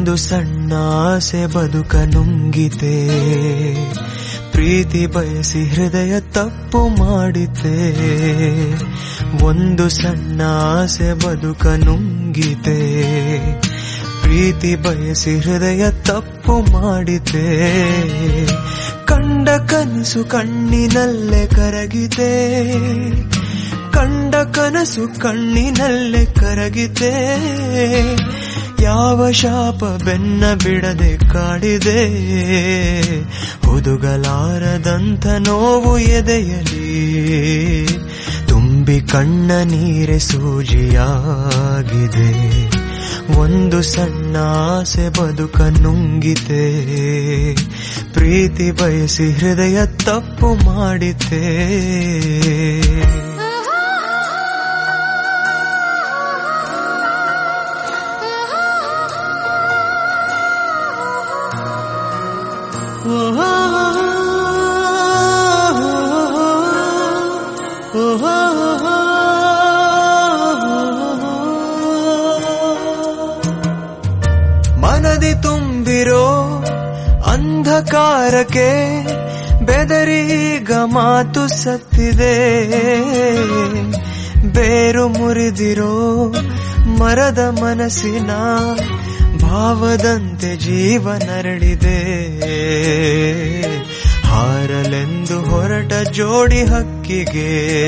ಒಂದು ಸಣ್ಣ ಆಸೆ ಬದುಕ ನುಂಗಿತೆ ಪ್ರೀತಿ ಬಯಸಿ ಹೃದಯ ತಪ್ಪು ಮಾಡಿತೆ ಒಂದು ಸಣ್ಣ ಆಸೆ ಬದುಕ ನುಂಗಿತೆ ಪ್ರೀತಿ ಬಯಸಿ ಹೃದಯ ತಪ್ಪು ಮಾಡಿತೆ ಕಂಡ ಕನಸು ಕಣ್ಣಿನಲ್ಲೇ ಕರಗಿದೆ ಕಂಡ ಕನಸು ಕಣ್ಣಿನಲ್ಲೇ ಕರಗಿದೆ ಯಾವ ಶಾಪ ಬೆನ್ನ ಬಿಡದೆ ಕಾಡಿದೆ ಹುದುಗಲಾರದಂಥ ನೋವು ಎದೆಯಲಿ ತುಂಬಿ ಕಣ್ಣ ನೀರೆ ಸೂಜಿಯಾಗಿದೆ ಒಂದು ಸಣ್ಣ ಆಸೆ ಬದುಕ ನುಂಗಿತೆ ಪ್ರೀತಿ ಬಯಸಿ ಹೃದಯ ತಪ್ಪು ಮಾಡಿತೆ ಮನದಿ ತುಂಬಿರೋ ಅಂಧಕಾರಕ್ಕೆ ಬೆದರೀಗ ಮಾತು ಸತ್ತಿದೆ ಬೇರು ಮುರಿದಿರೋ ಮರದ ಮನಸ್ಸಿನ ಭಾವದಂತೆ ಜೀವನರಳಿದೆ ಹಾರಲೆಂದು ಹೊರಟ ಜೋಡಿ ಹಕ್ಕಿಗೆ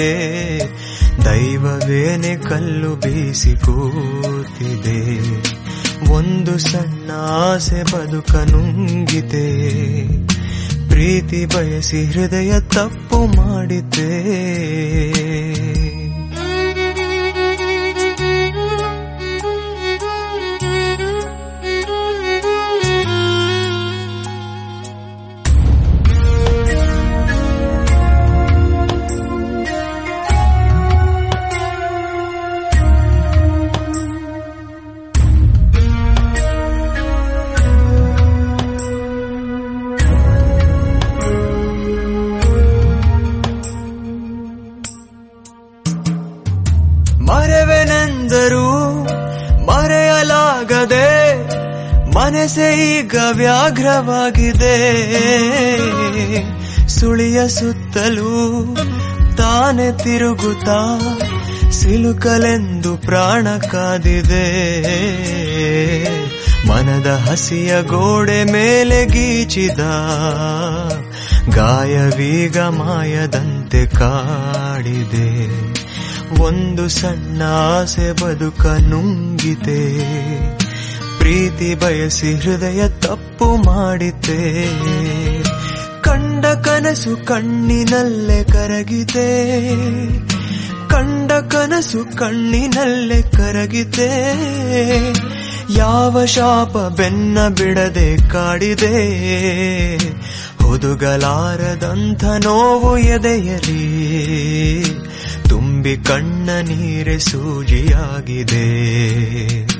ದೈವವೇನೆ ಕಲ್ಲು ಬೀಸಿ ಕೂತಿದೆ ಒಂದು ಸಣ್ಣ ಆಸೆ ಬದುಕ ನುಂಗಿದೆ ಪ್ರೀತಿ ಬಯಸಿ ಹೃದಯ ತಪ್ಪು ಮಾಡಿದೆ ಮರೆವೆನೆಂದರೂ ಮರೆಯಲಾಗದೆ ಮನಸ್ಸೆ ಈಗ ವ್ಯಾಘ್ರವಾಗಿದೆ ಸುಳಿಯ ಸುತ್ತಲೂ ತಾನೆ ತಿರುಗುತ್ತಾ ಸಿಲುಕಲೆಂದು ಪ್ರಾಣ ಕಾದಿದೆ ಮನದ ಹಸಿಯ ಗೋಡೆ ಮೇಲೆ ಗೀಚಿದ ಗಾಯವೀಗ ಮಾಯದಂತೆ ಕಾಡಿದೆ ಒಂದು ಸಣ್ಣ ಆಸೆ ಬದುಕ ನುಂಗಿದೆ ಪ್ರೀತಿ ಬಯಸಿ ಹೃದಯ ತಪ್ಪು ಮಾಡಿತೆ ಕಂಡ ಕನಸು ಕಣ್ಣಿನಲ್ಲೇ ಕರಗಿದೆ ಕಂಡ ಕನಸು ಕಣ್ಣಿನಲ್ಲೇ ಕರಗಿದೆ ಯಾವ ಶಾಪ ಬೆನ್ನ ಬಿಡದೆ ಕಾಡಿದೆ ಹುದುಗಲಾರದಂಥ ನೋವು ಎದೆಯಲಿ ತುಂಬಿ ಕಣ್ಣ ನೀರೆ ಸೂಜಿಯಾಗಿದೆ